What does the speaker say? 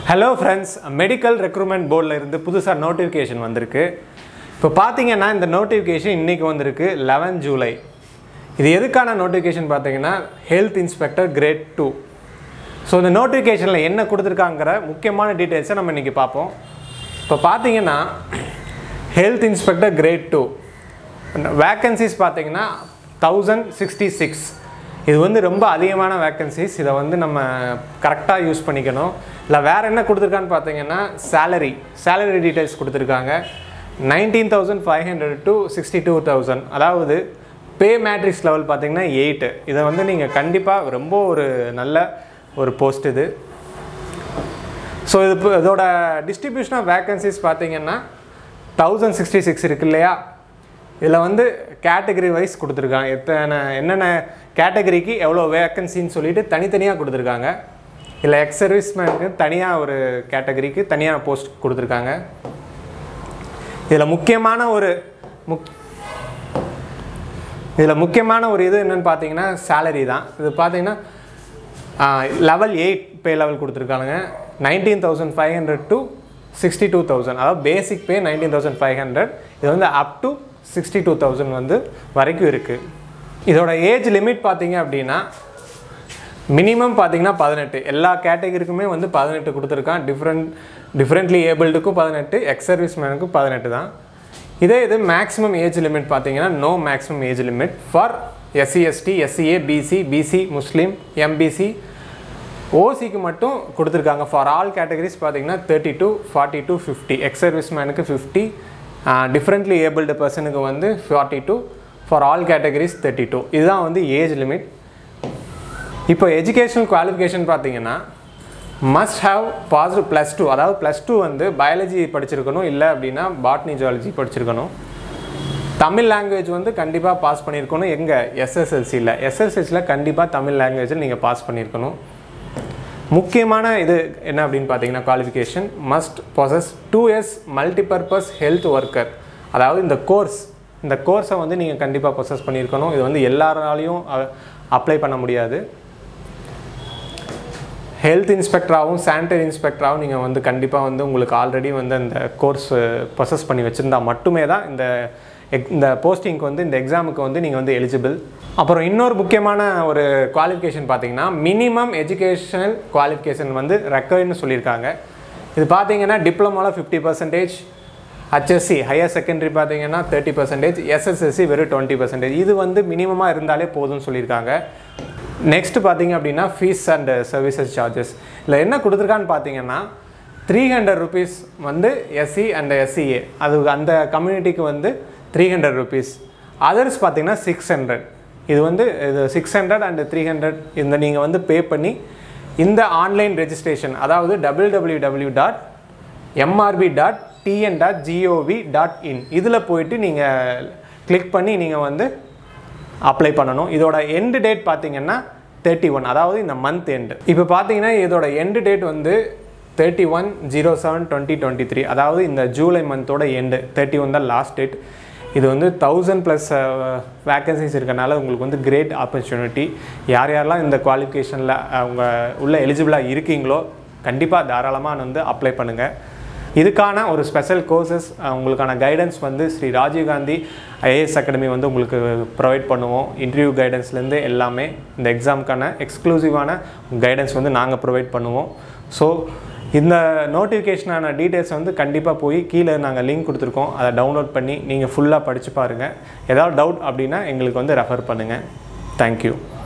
hello friends medical recruitment போர்டில் இருந்து புதுசாக நோட்டிஃபிகேஷன் வந்திருக்கு இப்போ பார்த்தீங்கன்னா இந்த நோட்டிஃபிகேஷன் இன்றைக்கி வந்திருக்கு லெவன் ஜூலை இது எதுக்கான நோட்டிஃபிகேஷன் பார்த்தீங்கன்னா health inspector grade two so இந்த நோட்டிஃபிகேஷனில் என்ன கொடுத்துருக்காங்கிற முக்கியமான டீட்டெயில்ஸை நம்ம இன்றைக்கி பார்ப்போம் இப்போ பார்த்தீங்கன்னா health inspector grade two vacancies பார்த்தீங்கன்னா தௌசண்ட் சிக்ஸ்டி சிக்ஸ் இது வந்து ரொம்ப அதிகமான வேக்கன்சிஸ் இதை வந்து நம்ம கரெக்டாக யூஸ் பண்ணிக்கணும் இல்லை வேறு என்ன கொடுத்துருக்கான்னு பார்த்தீங்கன்னா சேலரி சேலரி டீட்டெயில்ஸ் கொடுத்துருக்காங்க nineteen thousand five hundred to sixty two thousand அதாவது பே மேட்ரிக்ஸ் லெவல் பார்த்தீங்கன்னா எயிட்டு இதை வந்து நீங்கள் கண்டிப்பாக ரொம்ப ஒரு நல்ல ஒரு போஸ்ட் இது ஸோ இது இப்போ இதோட டிஸ்ட்ரிபியூஷன் ஆஃப் வேக்கன்சிஸ் பார்த்தீங்கன்னா தௌசண்ட் சிக்ஸ்டி சிக்ஸ் இருக்கு இல்லையா இதில் வந்து கேட்டகரி வைஸ் கொடுத்துருக்காங்க எத்தனை என்னென்ன கேட்டகரிக்கு எவ்வளோ வேக்கன்சின்னு சொல்லிட்டு தனித்தனியாக கொடுத்துருக்காங்க இல்லை எக்ஸ் சர்வீஸ்மேனுக்கு தனியாக ஒரு கேட்டகரிக்கு தனியாக போஸ்ட் கொடுத்துருக்காங்க இதில் முக்கியமான ஒரு முக் இதில் முக்கியமான ஒரு இது என்னென்னு பார்த்தீங்கன்னா சேலரி தான் இது பார்த்தீங்கன்னா லெவல் எயிட் பே லெவல் கொடுத்துருக்காங்க nineteen thousand five hundred to sixty two thousand அதாவது basic pay nineteen thousand five hundred இது வந்து up to sixty two thousand வந்து வரைக்கும் இருக்குது இதோட ஏஜ் லிமிட் பார்த்தீங்க அப்படின்னா மினிமம் பார்த்தீங்கன்னா பதினெட்டு எல்லா கேட்டகரிக்குமே வந்து பதினெட்டு கொடுத்துருக்கான் டிஃப்ரெண்ட் டிஃப்ரெண்ட்லி ஏபிள்டுக்கும் பதினெட்டு எக்ஸ் சர்வீஸ் மேனுக்கும் பதினெட்டு தான் இதே இது மேக்ஸிமம் ஏஜ் லிமிட் பார்த்தீங்கன்னா no maximum age limit for SC ST SCA BC BC Muslim MBC ஓசிக்கு மட்டும் கொடுத்துருக்காங்க ஃபார் ஆல் கேட்டகரிஸ் பார்த்தீங்கன்னா thirty two forty two fifty ex service மேனுக்கு ஃபிஃப்டி டிஃப்ரெண்ட்லி ஏபிள்டு பர்சனுக்கு வந்து forty two for all categories thirty two இதுதான் வந்து age limit இப்போ எஜுகேஷனல் குவாலிஃபிகேஷன் பார்த்தீங்கன்னா must have positive plus two அதாவது ப்ளஸ் டூ வந்து பயாலஜி படிச்சிருக்கணும் இல்லை அப்படின்னா பாட்னி ஜுவாலஜி படிச்சிருக்கணும் தமிழ் லாங்குவேஜ் வந்து கண்டிப்பாக பாஸ் பண்ணியிருக்கணும் எங்கே எஸ்எஸ்எல்சியில் எஸ்எஸ்எல்சியில் கண்டிப்பாக தமிழ் லாங்குவேஜில் நீங்கள் பாஸ் பண்ணியிருக்கணும் முக்கியமான இது என்ன அப்படின்னு பார்த்தீங்கன்னா qualification must possess two years multipurpose health worker அதாவது இந்த கோர்ஸ் இந்த கோர்ஸை வந்து நீங்கள் கண்டிப்பாக பொசஸ் பண்ணியிருக்கணும் இது வந்து எல்லாராலையும் அப்ளை பண்ண முடியாது ஹெல்த் இன்ஸ்பெக்டராகவும் சானிடரி இன்ஸ்பெக்டராகவும் நீங்கள் வந்து கண்டிப்பாக வந்து உங்களுக்கு ஆல்ரெடி வந்து அந்த கோர்ஸ் ப்ரொசஸ் பண்ணி வச்சுருந்தா மட்டுமே தான் இந்த எக் இந்த போஸ்டிங்க்கு வந்து இந்த எக்ஸாமுக்கு வந்து நீங்கள் வந்து எலிஜிபிள் அப்புறம் இன்னொரு முக்கியமான ஒரு குவாலிஃபிகேஷன் பார்த்தீங்கன்னா மினிமம் எஜுகேஷனல் குவாலிஃபிகேஷன் வந்து ரெக்கவர்ட்னு சொல்லியிருக்காங்க இது பார்த்தீங்கன்னா டிப்ளமோவில் fifty percentage HSC higher secondary பார்த்தீங்கன்னா தேர்ட்டி பர்சன்டேஜ் எஸ்எஸ்எஸ்சி வெறும் டுவெண்ட்டி பர்சன்டேஜ் இது வந்து மினிமமாக இருந்தாலே போதும்னு சொல்லியிருக்காங்க நெக்ஸ்ட் பார்த்தீங்க அப்படின்னா ஃபீஸ் அண்ட் சர்வீசஸ் சார்ஜஸ் இல்லை என்ன கொடுத்துருக்கான்னு பார்த்தீங்கன்னா த்ரீ ஹண்ட்ரட் ருபீஸ் வந்து எஸ்சி அண்ட் எஸ்சிஏ அது அந்த கம்யூனிட்டிக்கு வந்து த்ரீ ஹண்ட்ரட் ருபீஸ் அதர்ஸ் பார்த்தீங்கன்னா சிக்ஸ் ஹண்ட்ரட் இது வந்து இது six hundred and three hundred இந்த நீங்கள் வந்து பே பண்ணி இந்த ஆன்லைன் ரெஜிஸ்ட்ரேஷன் அதாவது W W W dot MRB dot TN dot GOV dot in இதில் போயிட்டு நீங்கள் கிளிக் பண்ணி நீங்கள் வந்து அப்ளை பண்ணணும் இதோட எண்டு டேட் பார்த்தீங்கன்னா தேர்ட்டி ஒன் அதாவது இந்த மந்த் எண்டு இப்போ பார்த்தீங்கன்னா இதோட எண்டு டேட் வந்து thirty one zero seven twenty twenty three அதாவது இந்த ஜூலை மந்தோட எண்டு தேர்ட்டி ஒன் தான் லாஸ்ட் டேட் இது வந்து தௌசண்ட் ப்ளஸ் வேக்கன்சிஸ் இருக்கனால உங்களுக்கு வந்து கிரேட் ஆப்பர்ச்சுனிட்டி யார் யாரெல்லாம் இந்த குவாலிஃபிகேஷனில் அவங்க உள்ள எலிஜிபிளாக இருக்கீங்களோ கண்டிப்பாக தாராளமாக வந்து அப்ளை பண்ணுங்கள் இதுக்கான ஒரு ஸ்பெஷல் கோர்சஸ் உங்களுக்கான கைடன்ஸ் வந்து ஸ்ரீ ராஜீவ்காந்தி ஐஏஎஸ் அகாடமி வந்து உங்களுக்கு ப்ரொவைட் பண்ணுவோம் இன்டர்வியூ கைடன்ஸ்லேருந்து எல்லாமே இந்த எக்ஸாமுக்கான எக்ஸ்க்ளூசிவான கைடன்ஸ் வந்து நாங்கள் ப்ரொவைட் பண்ணுவோம் ஸோ இந்த நோட்டிஃபிகேஷனான டீட்டெயில்ஸ் வந்து கண்டிப்பாக போய் கீழே நாங்கள் லிங்க் கொடுத்துருக்கோம் அதை டவுன்லோட் பண்ணி நீங்கள் ஃபுல்லாக படித்து பாருங்கள் ஏதாவது டவுட் அப்படின்னா எங்களுக்கு வந்து ரெஃபர் பண்ணுங்கள் தேங்க்யூ